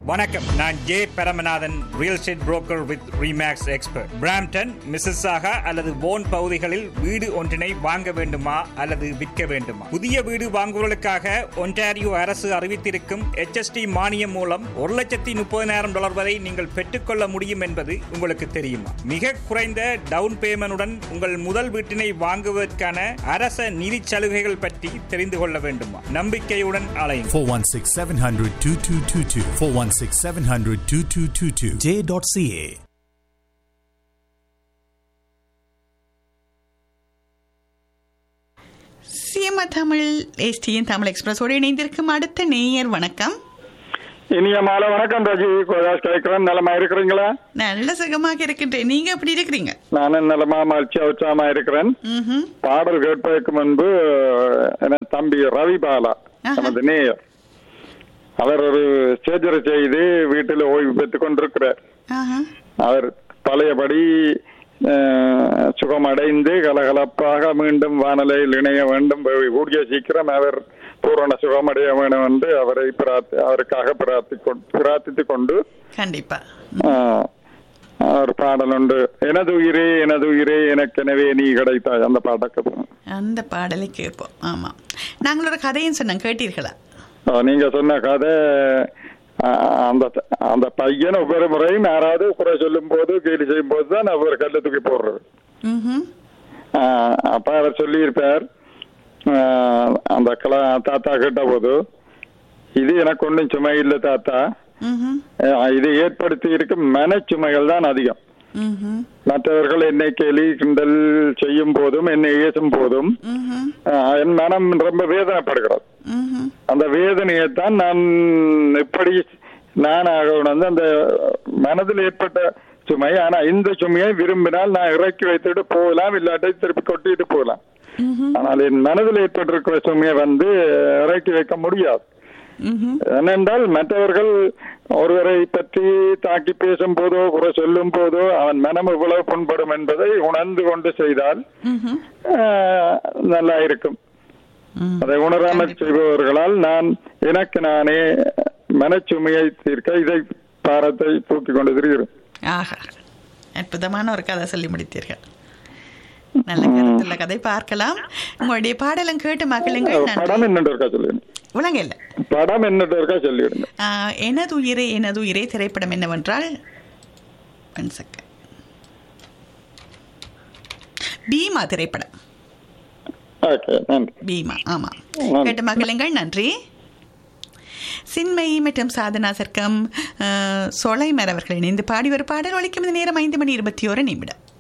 வணக்கம் நான் J Paramanathan real estate broker with Remax expert Brampton Mississauga அல்லது போன் பகுதிகளில் வீடு ஒன்றினை வாங்க வேண்டுமா அல்லது விற்க வேண்டுமா புதிய வீடு வாங்குவதற்காக ஒன்டாரியோ அரசு அறிவித்திருக்கும் HST மானியம் மூலம் ஒரு லட்சத்தி முப்பதினாயிரம் டாலர் வரை நீங்கள் பெற்றுக்கொள்ள முடியும் என்பது உங்களுக்கு தெரியுமா மிக குறைந்த டவுன் பேமெண்டுடன் உங்கள் முதல் வீட்டினை வாங்குவதற்கான அரச நிதி சலுகைகள் பற்றி தெரிந்து கொள்ள வேண்டுமா நம்பிக்கையுடன் அலையுங்கள் 416 700 2222. 416 700 2222. J.ca. சிஎம்ஆ தமிழ் எஸ்டியின் தமிழ் எக்ஸ்பிரஸோடு இணைந்திருக்கும் அடுத்த நேயர் வணக்கம் இனிய மாலை வணக்கம் ராஜி கோதாஸ் கேட்கிறேன் நலமா இருக்கிறீங்களா நல்ல சுகமாக இருக்கின்றேன் நீங்க எப்படி இருக்கிறீங்க நானும் நலமா மகிழ்ச்சியா உற்சாகமா இருக்கிறேன் ம்ஹும். பாடல் கேட்பதற்கு முன்பு என தம்பி ரவி பாலா ஆஹா. நமது நேயர் அவர் ஒரு சர்ஜரி செய்து வீட்டில் ஓய்வு பெற்றுக் கொண்டிருக்கிறார் ஆஹா. அவர் பழையபடி அஹ், சுகமடைந்து கலகலப்பாக மீண்டும் வானலையில் இணைய வேண்டும் கூடிய சீக்கிரம் அவர் பூரண சுகமடைய வேண்டும் என்று அவரை பிரார்த்தி அவருக்காக பிரார்த்தி கொண்டு பிரார்த்தித்துக் கொண்டு கண்டிப்பா ஆஹ், ஒரு பாடல் உண்டு எனது உயிரே எனது உயிரே எனக்கெனவே நீ கிடைத்தாய் அந்த பாட்டக்கு அந்த பாடலை கேட்போம் ஆமா நாங்கள் ஒரு கதையும் சொன்னோம் கேட்டீர்களா ஆஹ், நீங்க சொன்ன கதை ஆஹ், அந்த அந்த பையன் ஒவ்வொரு முறையும் யாராவது குறை சொல்லும் போது கேலி செய்யும் போது தான் அவர் கல்ல தூக்கி போடுறது ம்ஹும். ஆஹ், அப்ப அவர் சொல்லியிருப்பார் ஆஹ், அந்த கலா தாத்தா கேட்ட போது இது எனக்கு ஒன்றும் சுமை இல்லை தாத்தா ம்ஹும். ஆஹ், இது ஏற்படுத்தி இருக்கும் மனச்சுமைகள் தான் அதிகம் ம்ஹும். மற்றவர்கள் என்னை கேலி கிண்டல் செய்யும் போதும் என்னை ஏசும் போதும் ம்ஹும். ஆஹ், என் மனம் ரொம்ப வேதனைப்படுகிறது ம்ஹும். அந்த வேதனையைத்தான் நான் இப்படி நானாக உணர்ந்து அந்த மனதில் ஏற்பட்ட சுமை ஆனா இந்த சுமையை விரும்பினால் நான் இறக்கி வைத்துட்டு போகலாம் இல்லாட்டி திருப்பி கொட்டிட்டு போகலாம் ஆனால் என் மனதில் ஏற்பட்டிருக்கிற சுமையை வந்து இறக்கி வைக்க முடியாது ம்ஹும். ஏனென்றால் மற்றவர்கள் ஒருவரை பற்றி தாக்கி பேசும் போதோ குறை சொல்லும் போதோ அவன் மனம் இவ்வளவு புண்படும் என்பதை உணர்ந்து கொண்டு செய்தால் ம்ஹும். ஆஹ், நல்லா இருக்கும் ம். அதை உணராமல் செய்பவர்களால் நான் எனக்கு நானே மனச்சுமையை தீர்க்க இதை பாரத்தை தூக்கி கொண்டு திரிகிறேன் ஆஹா அற்புதமான ஒரு கதை சொல்லி முடித்தீர்கள் நல்ல கருத்துள்ள கதை பார்க்கலாம் உங்களுடைய பாடலும் கேட்டு மகளுங்கள் படம் நன்றி என்னட்டு இருக்கா சொல்லிடுங்க உலக இல்லை படம் என்னட்டு இருக்கா சொல்லிடுங்க ஆஹ், எனது உயிரே எனது உயிரே திரைப்படம் என்னவென்றால் one second. பீமா திரைப்படம் ஓகே நன்றி பீமா ஆமா நன்றி. கேட்ட மகளுங்கள் நன்றி சின்மயி மற்றும் சாதனா சர்க்கம் ஆஹ், சொலைமர் அவர்கள் இணைந்து பாடி ஒரு பாடல் ஒழிக்கும் நேரம் ஐந்து மணி இருபத்தி ஒரு நிமிடம்